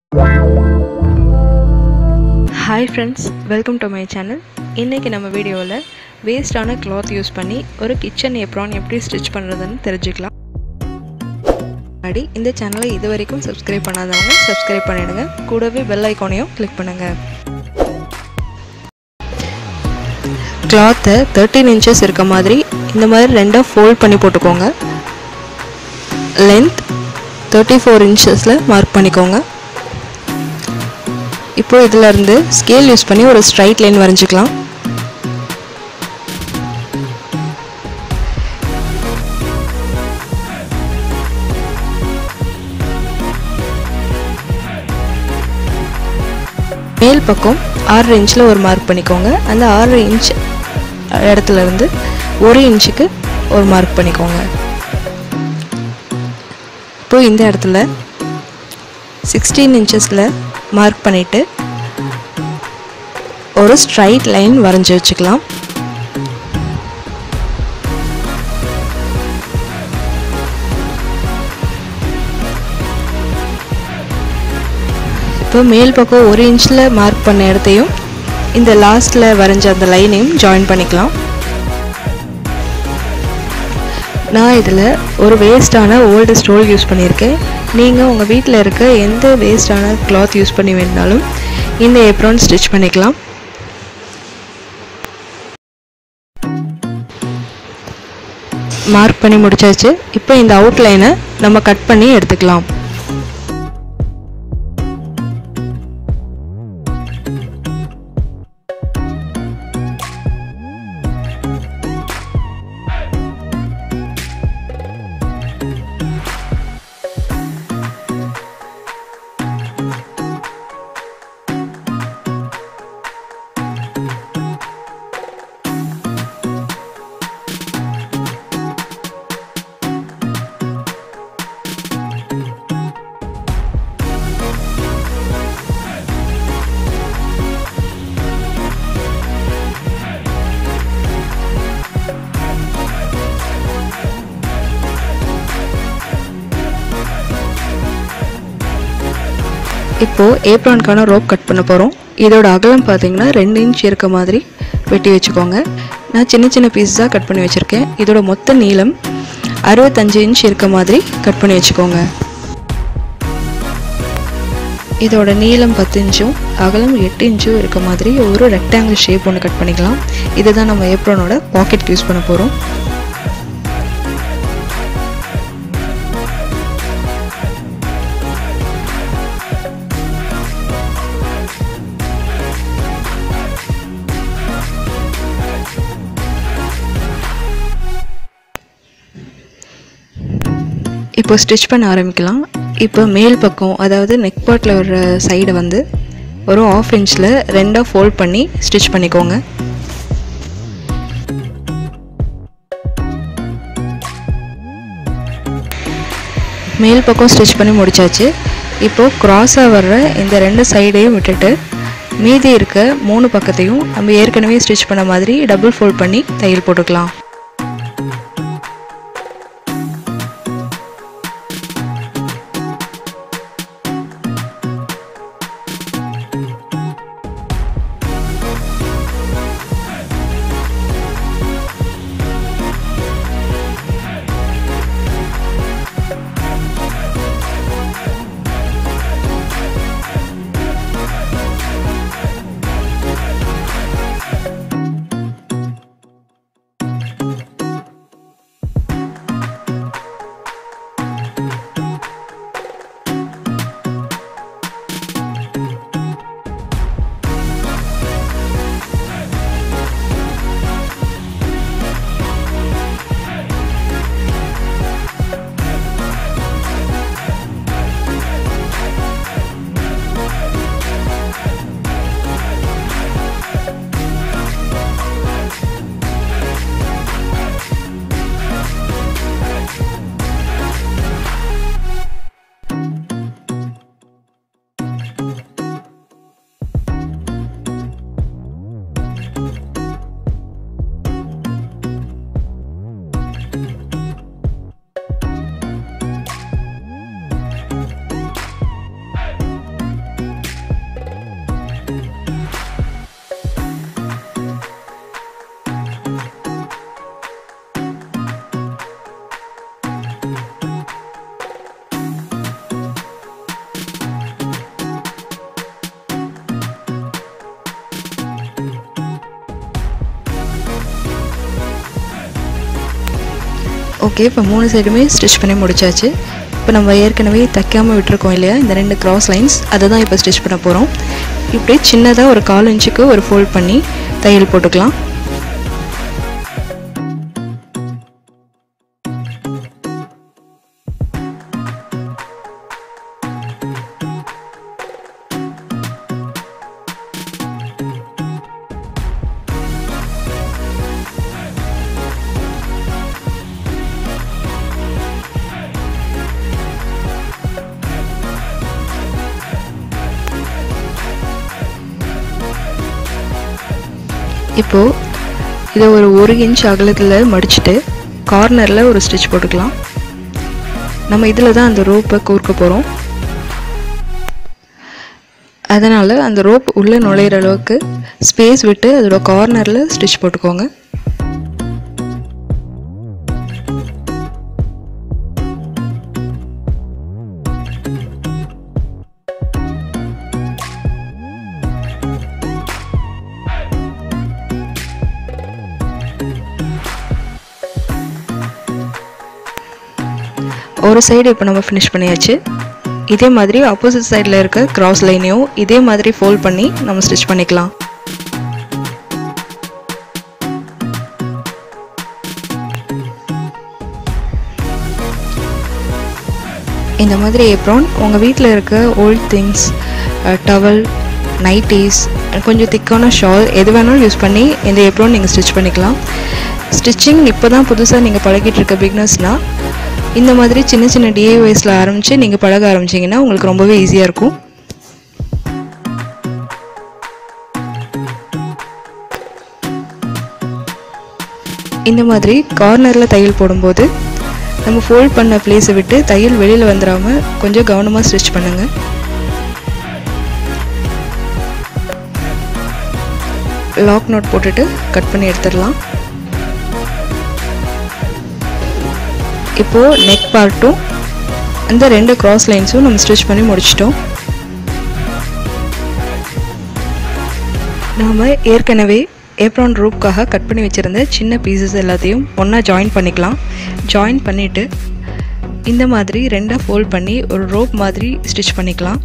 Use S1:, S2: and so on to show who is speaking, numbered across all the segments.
S1: hi friends welcome to my channel இன்றைக்கி நம்ம வீடியோவில் வேஸ்டான கிளாத் யூஸ் பண்ணி ஒரு கிச்சன் ஏப்ரான் எப்படி ஸ்டிச் பண்ணுறதுன்னு தெரிஞ்சுக்கலாம் முன்னாடி இந்த சேனலை இது வரைக்கும் சப்ஸ்கிரைப் பண்ணாதவங்க சப்ஸ்கிரைப் பண்ணிடுங்க கூடவே பெல் ஐக்கானையும் கிளிக் பண்ணுங்கள் கிளாத்தை தேர்ட்டீன் இன்ச்சஸ் இருக்க மாதிரி இந்த மாதிரி ரெண்டாக ஃபோல்ட் பண்ணி போட்டுக்கோங்க லென்த் தேர்ட்டி ஃபோர் இன்ச்சஸில் மார்க் பண்ணிக்கோங்க இப்போ இதில் இருந்து ஸ்கேல் யூஸ் பண்ணி ஒரு ஸ்ட்ரைட் லைன் வரைஞ்சிக்கலாம் மேல் பக்கம் ஆறு இன்ச்சில் ஒரு மார்க் பண்ணிக்கோங்க அந்த ஆறு இன்ச் இடத்துல இருந்து ஒரு இன்ச்சுக்கு ஒரு மார்க் பண்ணிக்கோங்க இப்போ இந்த இடத்துல சிக்ஸ்டீன் இன்ச்சஸில் மார்க் பண்ணிவிட்டு ஒரு ஸ்ட்ரைட் லைன் வரைஞ்சி வச்சுக்கலாம் இப்போ மேல் பக்கம் ஒரு இன்ச்சில் மார்க் பண்ண இடத்தையும் இந்த லாஸ்ட்டில் வரைஞ்ச அந்த லைனையும் ஜாயின் பண்ணிக்கலாம் நான் இதில் ஒரு வேஸ்டான ஓல்டு ஸ்டோல் யூஸ் பண்ணியிருக்கேன் நீங்கள் உங்கள் வீட்டில் இருக்க எந்த வேஸ்டான கிளாத் யூஸ் பண்ணி வேணுனாலும் இந்த ஏப்ரான் ஸ்டிச் பண்ணிக்கலாம் மார்க் பண்ணி முடிச்சாச்சு இப்போ இந்த அவுட்லைனை நம்ம கட் பண்ணி எடுத்துக்கலாம் இப்போது ஏப்ரானுக்கான ரோப் கட் பண்ண போகிறோம் இதோட அகலம் பார்த்தீங்கன்னா ரெண்டு இன்ச் இருக்க மாதிரி வெட்டி வச்சுக்கோங்க நான் சின்ன சின்ன பீஸாக கட் பண்ணி வச்சுருக்கேன் இதோட மொத்த நீளம் அறுபத்தஞ்சு இன்ச் இருக்க மாதிரி கட் பண்ணி வச்சுக்கோங்க இதோட நீளம் பத்து இன்ச்சும் அகலம் எட்டு இன்ச்சும் இருக்க மாதிரி ஒரு ரெக்டாங்கிள் ஷேப் ஒன்று கட் பண்ணிக்கலாம் இதுதான் நம்ம ஏப்ரானோட பாக்கெட் யூஸ் பண்ண போகிறோம் இப்போ ஸ்டிச் பண்ண ஆரம்பிக்கலாம் இப்போ மேல் பக்கம் அதாவது நெக் பார்ட்டில் வர்ற சைடை வந்து ஒரு ஆஃப் இன்ச்சில் ரெண்டாக ஃபோல்ட் பண்ணி ஸ்டிச் பண்ணிக்கோங்க மேல் பக்கம் ஸ்டிச் பண்ணி முடிச்சாச்சு இப்போது க்ராஸாக வர்ற இந்த ரெண்டு சைடையும் விட்டுட்டு மீதி இருக்க மூணு பக்கத்தையும் நம்ம ஏற்கனவே ஸ்டிச் பண்ண மாதிரி டபுள் ஃபோல்ட் பண்ணி தையல் போட்டுக்கலாம் ஓகே இப்போ மூணு சைடுமே ஸ்டிச் பண்ணி முடிச்சாச்சு இப்போ நம்ம ஏற்கனவே தைக்காமல் விட்டுருக்கோம் இல்லையா இந்த ரெண்டு கிராஸ் லைன்ஸ் அதை தான் இப்போ ஸ்டிச் பண்ண போகிறோம் இப்படி சின்னதாக ஒரு கால் இன்ச்சுக்கு ஒரு ஃபோல்ட் பண்ணி தையல் போட்டுக்கலாம் இப்போது இதை ஒரு ஒரு இன்ச் அகலத்தில் மடிச்சுட்டு கார்னரில் ஒரு ஸ்டிச் போட்டுக்கலாம் நம்ம இதில் தான் அந்த ரோப்பை கோர்க்க போகிறோம் அதனால் அந்த ரோப் உள்ளே நுழையிற அளவுக்கு ஸ்பேஸ் விட்டு அதோட கார்னரில் ஸ்டிச் போட்டுக்கோங்க ஒரு சைடு இப்போ நம்ம ஃபினிஷ் பண்ணியாச்சு இதே மாதிரி ஆப்போசிட் சைடில் இருக்க கிராஸ் லைனையும் இதே மாதிரி ஃபோல்ட் பண்ணி நம்ம ஸ்டிச் பண்ணிக்கலாம் இந்த மாதிரி ஏப்ரான் உங்கள் வீட்டில் இருக்க ஓல்ட் திங்ஸ் டவல் நைட்டிஸ் கொஞ்சம் திக்கான ஷால் எது வேணாலும் யூஸ் பண்ணி இந்த ஏப்ரான் நீங்கள் ஸ்டிச் பண்ணிக்கலாம் ஸ்டிச்சிங் இப்போ தான் புதுசாக நீங்கள் பழகிட்டு இருக்க பிக்னஸ்னால் இந்த மாதிரி சின்ன சின்ன டிஏஒய்ஸில் ஆரம்பித்து நீங்கள் பழக ஆரம்பிச்சிங்கன்னா உங்களுக்கு ரொம்பவே ஈஸியாக இருக்கும் இந்த மாதிரி கார்னரில் தையல் போடும்போது நம்ம ஃபோல்ட் பண்ண பிளேஸை விட்டு தையல் வெளியில் வந்துடாமல் கொஞ்சம் கவனமாக ஸ்டிச் பண்ணுங்கள் லாக் நோட் போட்டுட்டு கட் பண்ணி எடுத்துடலாம் இப்போது நெக் பார்ட்டும் அந்த ரெண்டு கிராஸ் லைன்ஸும் நம்ம ஸ்டிச் பண்ணி முடிச்சிட்டோம் நாம் ஏற்கனவே ஏப்ரான் ரூப்காக கட் பண்ணி வச்சுருந்த சின்ன பீசஸ் எல்லாத்தையும் ஒன்றா ஜாயின் பண்ணிக்கலாம் ஜாயின் பண்ணிவிட்டு இந்த மாதிரி ரெண்டாக ஃபோல்ட் பண்ணி ஒரு ரோப் மாதிரி ஸ்டிச் பண்ணிக்கலாம்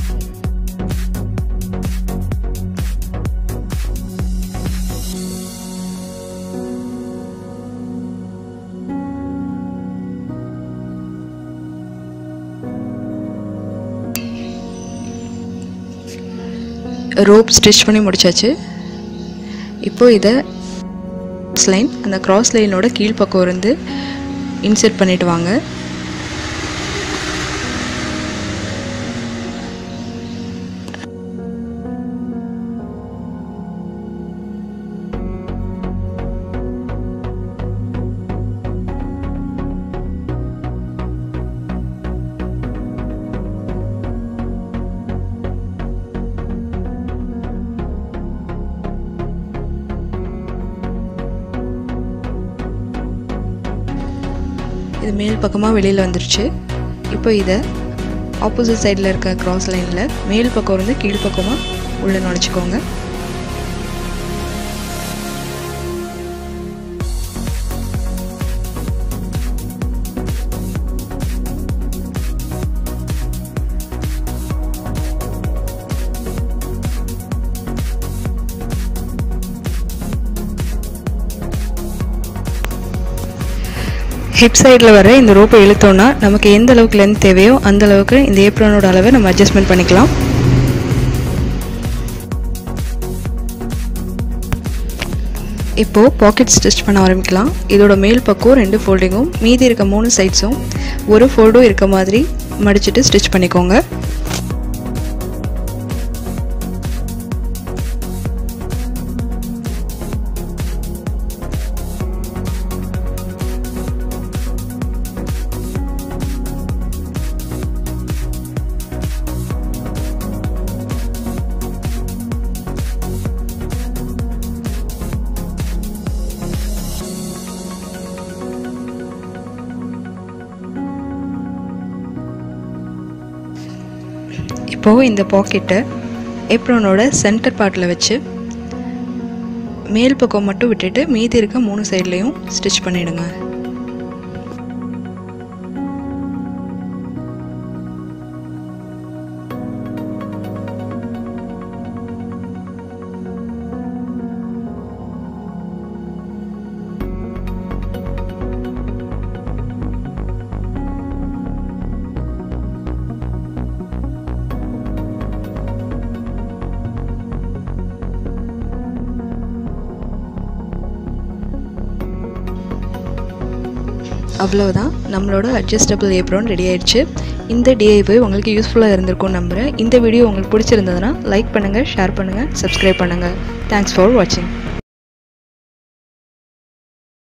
S1: ரோப் ஸ்டிச் பண்ணி முடிச்சாச்சு இப்போ இதை லைன் அந்த கிராஸ் லைனோட கீழ்ப்பக்கம் இருந்து இன்செர்ட் பண்ணிட்டு வாங்க இது மேல் பக்கமாக வெளியில் வந்துருச்சு இப்போ இதை ஆப்போசிட் சைடில் இருக்க கிராஸ் லைனில் மேல் பக்கம் இருந்து கீழ் பக்கமாக உள்ளே நுழைச்சிக்கோங்க ஹிப் சைடில் வர இந்த ரோப்பை இழுத்தோன்னா நமக்கு எந்த அளவுக்கு லென்த் தேவையோ அந்த அளவுக்கு இந்த ஏப்ரானோட அளவை நம்ம அட்ஜஸ்ட்மெண்ட் பண்ணிக்கலாம் இப்போது பாக்கெட் ஸ்டிச் பண்ண ஆரம்பிக்கலாம் இதோட மேல் பக்கம் ரெண்டு ஃபோல்டிங்கும் மீதி இருக்க மூணு சைட்ஸும் ஒரு ஃபோல்டும் இருக்க மாதிரி மடிச்சுட்டு ஸ்டிச் பண்ணிக்கோங்க இப்போது இந்த பாக்கெட்டை ஏப்ரானோட சென்டர் பார்ட்டில் வச்சு மேல் பக்கம் மட்டும் விட்டுட்டு மீதி இருக்க மூணு சைட்லேயும் ஸ்டிச் பண்ணிவிடுங்க அவ்வளவுதான் நம்மளோட அட்ஜஸ்டபிள் ஏப்ரான் ரெடி ஆயிடுச்சு இந்த டிஐவை உங்களுக்கு யூஸ்ஃபுல்லாக இருந்திருக்கும்னு நம்புகிறேன் இந்த வீடியோ உங்களுக்கு பிடிச்சிருந்ததுன்னா லைக் பண்ணுங்கள் ஷேர் பண்ணுங்கள் சப்ஸ்கிரைப் பண்ணுங்கள் தேங்க்ஸ் ஃபார் வாட்சிங்